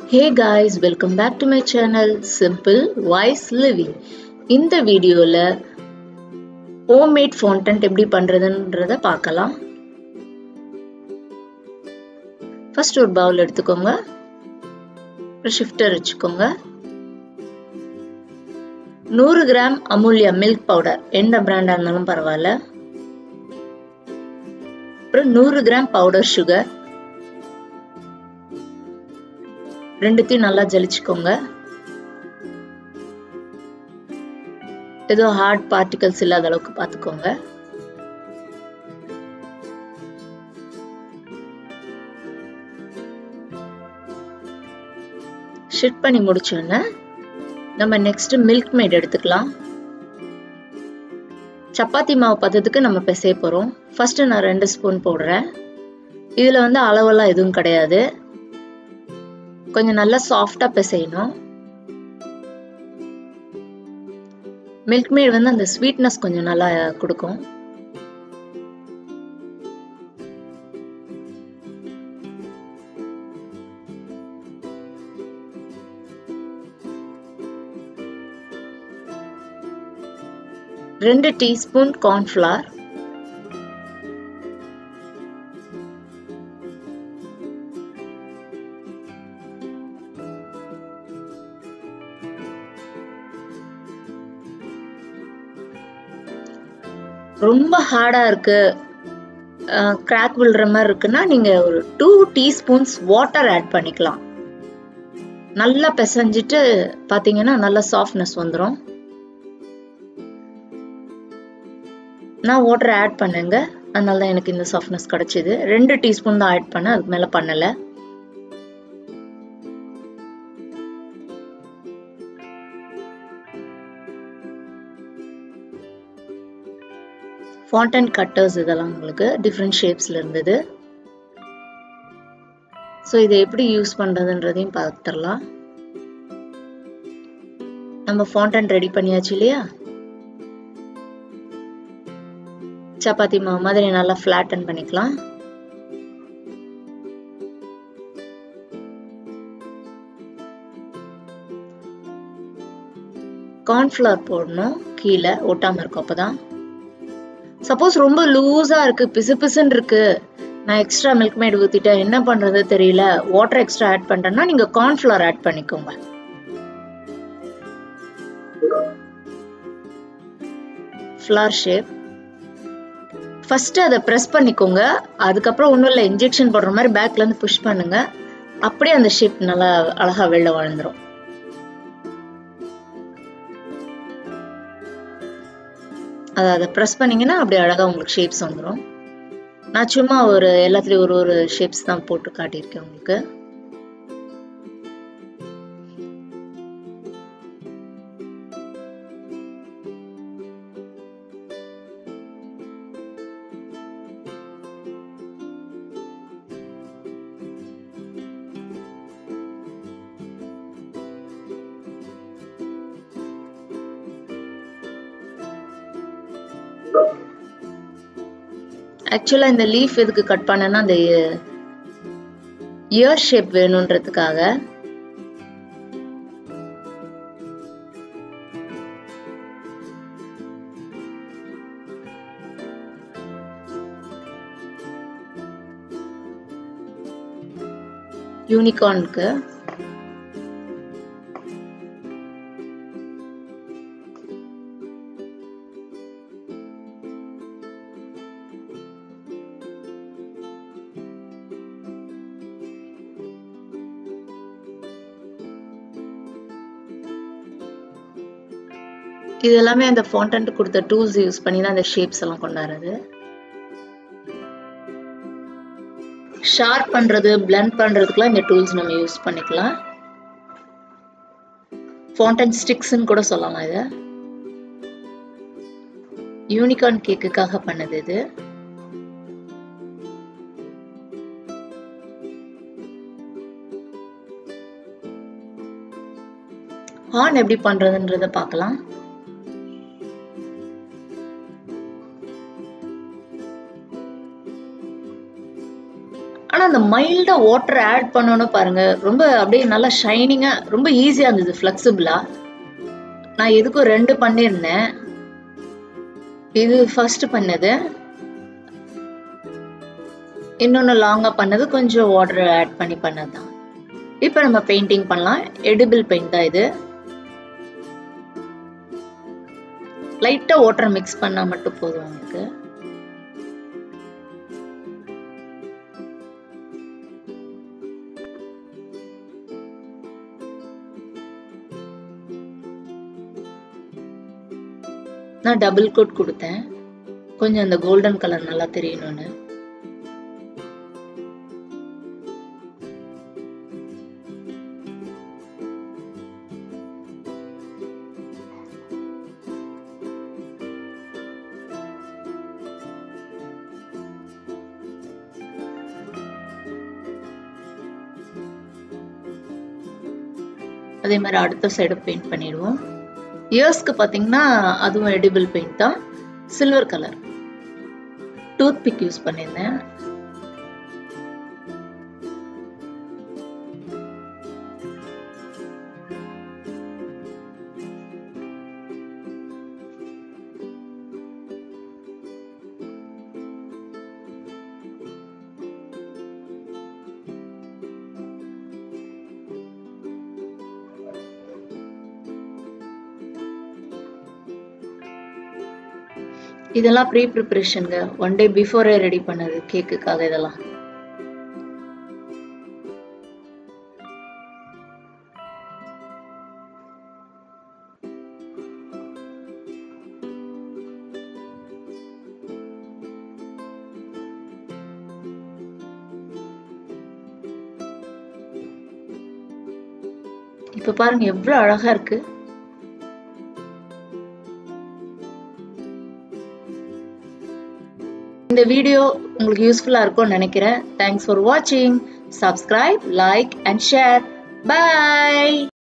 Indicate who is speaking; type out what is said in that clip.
Speaker 1: hey guys welcome back to my channel simple voice living இந்த வீடியோவில் homemade ஃபவுண்டன்ட் எப்படி பண்ணுறதுன்றத பார்க்கலாம் ஃபர்ஸ்ட் ஒரு பவுல் எடுத்துக்கோங்க ஒரு ஷிஃப்டர் வச்சுக்கோங்க நூறு கிராம் அமுல்யா மில்க் பவுடர் எந்த பிராண்டாக இருந்தாலும் பரவாயில்ல அப்புறம் நூறு கிராம் பவுடர் சுகர் ரெண்டுத்தையும் நல்லா ஜலிச்சுக்கோங்க ஏதோ ஹார்ட் பார்ட்டிகல்ஸ் இல்லாத அளவுக்கு பார்த்துக்கோங்க ஷிட் பண்ணி முடிச்சோன்னே நம்ம நெக்ஸ்ட் மில்க் மேட் எடுத்துக்கலாம் சப்பாத்தி மாவு பதத்துக்கு நம்ம பிசைய போகிறோம் ஃபர்ஸ்ட் நான் ரெண்டு ஸ்பூன் போடுறேன் இதில் வந்து அளவெல்லாம் எதுவும் கிடையாது கொஞ்சம் நல்லா சாஃப்டாக பிசையணும் மில்க் மேட் வந்து அந்த ஸ்வீட்னஸ் கொஞ்சம் நல்லா கொடுக்கும் ரெண்டு டீஸ்பூன் கார்ன்ஃப்ளவர் ரொம்ப ஹார்டா இருக்கு கிராக் விழுற மாதிரி இருக்குன்னா நீங்க ஒரு டூ டீஸ்பூன்ஸ் வாட்டர் ஆட் பண்ணிக்கலாம் நல்லா பிசைஞ்சிட்டு பாத்தீங்கன்னா நல்லா சாஃப்ட்னஸ் வந்துடும் நான் வாட்டர் ஆட் பண்ணுங்க அதனால தான் எனக்கு இந்த சாஃப்ட்னஸ் கிடைச்சிது ரெண்டு டீஸ்பூன் தான் ஆட் பண்ணேன் அதுக்கு மேலே பண்ணலை ஃபாண்டன் கட்டர்ஸ் இதெல்லாம் உங்களுக்கு டிஃப்ரெண்ட் ஷேப்ஸில் இருந்தது ஸோ இதை எப்படி யூஸ் பண்ணுறதுன்றதையும் பார்த்துடலாம் நம்ம ஃபாண்டன் ரெடி பண்ணியாச்சு இல்லையா சப்பாத்தி மாவு மாதிரி நல்லா ஃப்ளாட்டன் பண்ணிக்கலாம் கார்ன்ஃப்ளவர் போடணும் கீழே ஒட்டாமல் இருக்கும் அப்போதான் சப்போஸ் ரொம்ப லூஸாக இருக்கு பிசு பிசுன்னு இருக்கு நான் எக்ஸ்ட்ரா மில்க் மேட் ஊற்றிட்டேன் என்ன பண்ணுறது தெரியல வாட்டர் எக்ஸ்ட்ரா ஆட் பண்ணுறேன்னா நீங்கள் கார்ன்ஃப்ளவர் ஆட் பண்ணிக்கோங்க ஃப்ளார் ஷேப் ஃபர்ஸ்ட் அதை ப்ரெஸ் பண்ணிக்கோங்க அதுக்கப்புறம் ஒன்றும் இல்லை இன்ஜெக்ஷன் போடுற மாதிரி பேக்ல இருந்து புஷ் பண்ணுங்க அப்படியே அந்த ஷேப் நல்லா அழகா வெளில வாழ்ந்துரும் அதை அதை ப்ரெஸ் பண்ணீங்கன்னா அப்படியே அழகா உங்களுக்கு ஷேப்ஸ் வந்துடும் நான் சும்மா ஒரு எல்லாத்துலேயும் ஒரு ஒரு ஷேப்ஸ் தான் போட்டு காட்டியிருக்கேன் உங்களுக்கு ஆக்சுவலாக இந்த லீஃப் எதுக்கு கட் பண்ணேன்னா அந்த இயர் ஷேப் வேணுன்றதுக்காக யூனிகார்னுக்கு இது எல்லாமே அந்த ஃபாண்டன்ட் கொடுத்த டூல்ஸ் யூஸ் பண்ணி தான் அந்த ஷேப்ஸ் எல்லாம் கொண்டாடுறது ஷார்ப் பண்றது பிளண்ட் பண்றதுக்குலாம் இந்த டூல்ஸ் நம்ம யூஸ் பண்ணிக்கலாம் ஃபாண்டன் ஸ்டிக்ஸ்ன்னு கூட சொல்லலாம் இதை யூனிகார்ன் கேக்குக்காக பண்ணது இது ஹார்ன் எப்படி பண்றதுன்றத பார்க்கலாம் ஆனா அந்த அந்த மைல்டா வாட்டர் ஆட் பண்ணோன்னு பாருங்க ரொம்ப அப்படியே நல்லா ஷைனிங்கா ரொம்ப ஈஸியா இருந்தது ஃபிளெக்சிபிளா நான் எதுக்கும் ரெண்டு பண்ணியிருந்தேன் இது ஃபர்ஸ்ட் பண்ணது இன்னொன்று லாங்காக பண்ணது கொஞ்சம் வாட்டர் ஆட் பண்ணி பண்ணது தான் இப்போ நம்ம பெயிண்டிங் பண்ணலாம் எடிபிள் பெயிண்ட் தான் இது லைட்டாக வாட்டர் மிக்ஸ் பண்ணால் மட்டும் போதும் உங்களுக்கு நான் டபுள் கோட் கொடுத்தேன் கொஞ்சம் அந்த கோல்டன் கலர் நல்லா தெரியணும்னு அதே மாதிரி அடுத்த சைடு பெயிண்ட் பண்ணிடுவோம் இயர்ஸ்க்கு பார்த்தீங்கன்னா அதுவும் எடிபிள் பெயிண்ட் தான் silver colour toothpick use பண்ணியிருந்தேன் இதெல்லாம் ப்ரீ ப்ரிப்பரேஷனுங்க ஒன் டே பிஃபோரே ரெடி பண்ணது கேக்குக்காக இதெல்லாம் இப்ப பாருங்க எவ்வளவு அழகா இருக்கு இந்த வீடியோ உங்களுக்கு யூஸ்ஃபுல்லா இருக்கும்னு நினைக்கிறேன் தேங்க்ஸ் ஃபார் வாட்சிங் subscribe like and share by